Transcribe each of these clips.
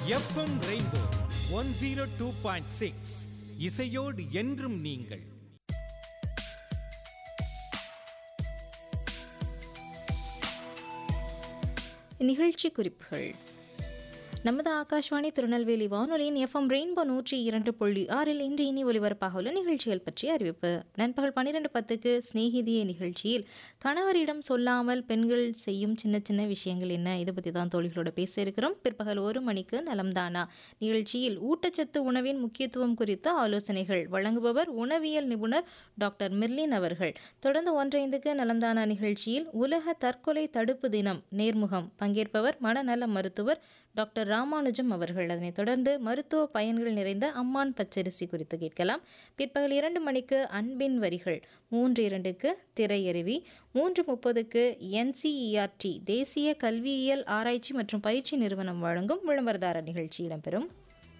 FM rainbow one zero two point six இசையோடு என்றும் நீங்கள் நிகழ்ச்சி குறிப்புகள் நமது ஆகாஷ்வாணி திருநெல்வேலி வானொலியின் எஃப்எம் ரெயின்போ நூற்றி இரண்டு புள்ளி ஆறில் இன்று இனி ஒலிபரப்பாக உள்ள நிகழ்ச்சிகள் பற்றிய அறிவிப்பு நண்பகல் பன்னிரெண்டு பத்துக்கு சிநேகிதிய நிகழ்ச்சியில் கணவரிடம் சொல்லாமல் பெண்கள் செய்யும் சின்ன சின்ன விஷயங்கள் என்ன இதை பற்றி தான் தோழிகளோட பேச இருக்கிறோம் பிற்பகல் ஒரு மணிக்கு நலம்தானா நிகழ்ச்சியில் ஊட்டச்சத்து உணவின் முக்கியத்துவம் குறித்த ஆலோசனைகள் வழங்குபவர் உணவியல் நிபுணர் டாக்டர் மிர்லின் அவர்கள் தொடர்ந்து ஒன்றைந்துக்கு நலம்தானா நிகழ்ச்சியில் உலக தற்கொலை தடுப்பு தினம் நேர்முகம் பங்கேற்பவர் மனநல மருத்துவர் டாக்டர் ராமானுஜம் அவர்கள் அதனைத் தொடர்ந்து மருத்துவ பயன்கள் நிறைந்த அம்மான் பச்சரிசி குறித்து கேட்கலாம் பிற்பகல் இரண்டு மணிக்கு அன்பின் வரிகள் மூன்று இரண்டுக்கு திரையருவி மூன்று முப்பதுக்கு என்சிஇஆர்டி தேசிய கல்வியியல் ஆராய்ச்சி மற்றும் பயிற்சி நிறுவனம் வழங்கும் விளம்பரதார நிகழ்ச்சி இடம்பெறும்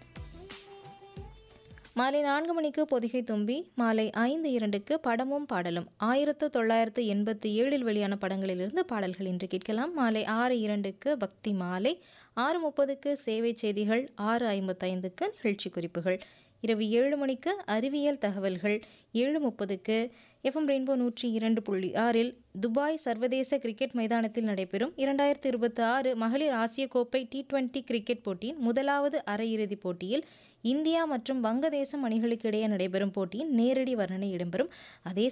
மாலை நான்கு மணிக்கு பொதிகை தும்பி மாலை ஐந்து இரண்டுக்கு படமும் பாடலும் ஆயிரத்து தொள்ளாயிரத்து எண்பத்தி ஏழில் வெளியான படங்களிலிருந்து பாடல்கள் இன்று கேட்கலாம் மாலை ஆறு இரண்டுக்கு பக்தி மாலை ஆறு முப்பதுக்கு சேவை செய்திகள் ஆறு ஐம்பத்தைந்துக்கு நிகழ்ச்சி குறிப்புகள் இரவு ஏழு மணிக்கு அறிவியல் தகவல்கள் ஏழு முப்பதுக்கு எஃப்எம் ரெயின்போ நூற்றி இரண்டு புள்ளி ஆறில் துபாய் சர்வதேச கிரிக்கெட் மைதானத்தில் நடைபெறும் இரண்டாயிரத்தி இருபத்தி ஆறு மகளிர் ஆசிய கோப்பை டி டுவெண்டி கிரிக்கெட் போட்டியின் முதலாவது அரையிறுதிப் போட்டியில் இந்தியா மற்றும் வங்கதேசம் அணிகளுக்கு இடையே நடைபெறும் போட்டியின் நேரடி வர்ணனை இடம்பெறும் அதே